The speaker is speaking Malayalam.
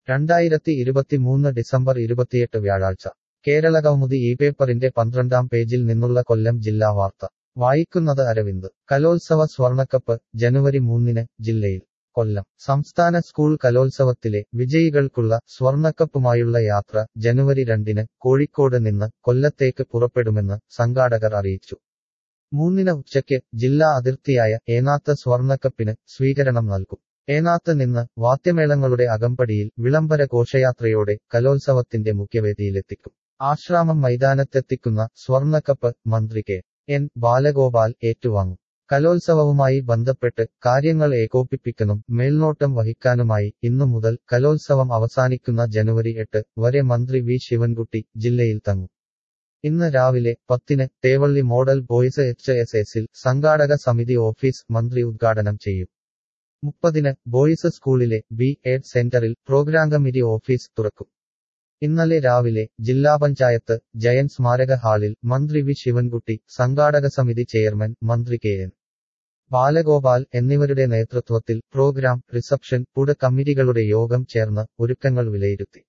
രണ്ടായിരത്തി ഇരുപത്തിമൂന്ന് ഡിസംബർ ഇരുപത്തിയെട്ട് വ്യാഴാഴ്ച കേരളകൗമുദി ഈ പേപ്പറിന്റെ പന്ത്രണ്ടാം പേജിൽ നിന്നുള്ള കൊല്ലം ജില്ലാ വാർത്ത വായിക്കുന്നത് അരവിന്ദ് കലോത്സവ സ്വർണക്കപ്പ് ജനുവരി മൂന്നിന് ജില്ലയിൽ കൊല്ലം സംസ്ഥാന സ്കൂൾ കലോത്സവത്തിലെ വിജയികൾക്കുള്ള സ്വർണക്കപ്പുമായുള്ള യാത്ര ജനുവരി രണ്ടിന് കോഴിക്കോട് നിന്ന് കൊല്ലത്തേക്ക് പുറപ്പെടുമെന്ന് സംഘാടകർ അറിയിച്ചു മൂന്നിന് ഉച്ചയ്ക്ക് ജില്ലാ അതിർത്തിയായ ഏനാത്ത് സ്വർണക്കപ്പിന് സ്വീകരണം നൽകും ഏനാത്ത് നിന്ന് വാദ്യമേളങ്ങളുടെ അകമ്പടിയിൽ വിളംബര ഘോഷയാത്രയോടെ കലോത്സവത്തിന്റെ മുഖ്യവേദിയിലെത്തിക്കും ആശ്രാമം മൈതാനത്തെത്തിക്കുന്ന സ്വർണക്കപ്പ് മന്ത്രി കെ എൻ ബാലഗോപാൽ ഏറ്റുവാങ്ങും കലോത്സവവുമായി ബന്ധപ്പെട്ട് കാര്യങ്ങൾ ഏകോപിപ്പിക്കാനും മേൽനോട്ടം വഹിക്കാനുമായി ഇന്നു മുതൽ കലോത്സവം അവസാനിക്കുന്ന ജനുവരി എട്ട് വരെ മന്ത്രി വി ശിവൻകുട്ടി ജില്ലയിൽ തങ്ങും ഇന്ന് രാവിലെ പത്തിന് Thevally model boys H S എസിൽ സംഘാടക സമിതി ഓഫീസ് മന്ത്രി ഉദ്ഘാടനം ചെയ്യും മുപ്പതിന് ബോയ്സ് സ്കൂളിലെ ബി എഡ് സെന്ററിൽ പ്രോഗ്രാം കമ്മിറ്റി ഓഫീസ് തുറക്കും ഇന്നലെ രാവിലെ ജില്ലാ പഞ്ചായത്ത് ജയൻ സ്മാരക ഹാളിൽ മന്ത്രി വി ശിവൻകുട്ടി സംഘാടക സമിതി ചെയർമാൻ മന്ത്രി കെ എൻ ബാലഗോപാൽ എന്നിവരുടെ നേതൃത്വത്തിൽ പ്രോഗ്രാം റിസപ്ഷൻ പുട കമ്മിറ്റികളുടെ യോഗം ചേർന്ന് ഒരുക്കങ്ങൾ വിലയിരുത്തി